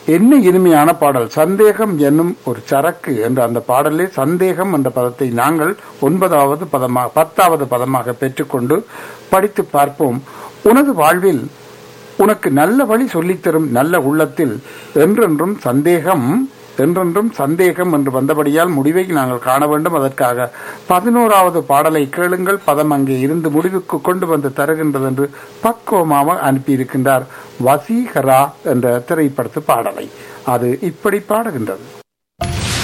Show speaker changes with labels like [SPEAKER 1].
[SPEAKER 1] என்ன இனிமையான பாடல் சந்தேகம் என்னும் ஒரு சரக்கு என்ற அந்த பாடலே சந்தேகம் என்ற பதத்தை நாங்கள் ஒன்பதாவது பதமாக பத்தாவது பதமாக பெற்றுக்கொண்டு படித்து பார்ப்போம் உனது வாழ்வில் உனக்கு நல்ல வழி சொல்லித்தரும் நல்ல உள்ளத்தில் என்றென்றும் சந்தேகம் என்றென்றும் சந்தேகம் என்று வந்தபடியால் முடிவை நாங்கள் காண வேண்டும் அதற்காக பதினோராவது பாடலை கேளுங்கள் பதம் அங்கே இருந்து முடிவுக்கு கொண்டு வந்து தருகின்றது என்று பக்குவமாக அனுப்பியிருக்கின்றார் வசீகரா என்ற திரைப்படத்து பாடலை அது இப்படி பாடுகின்றது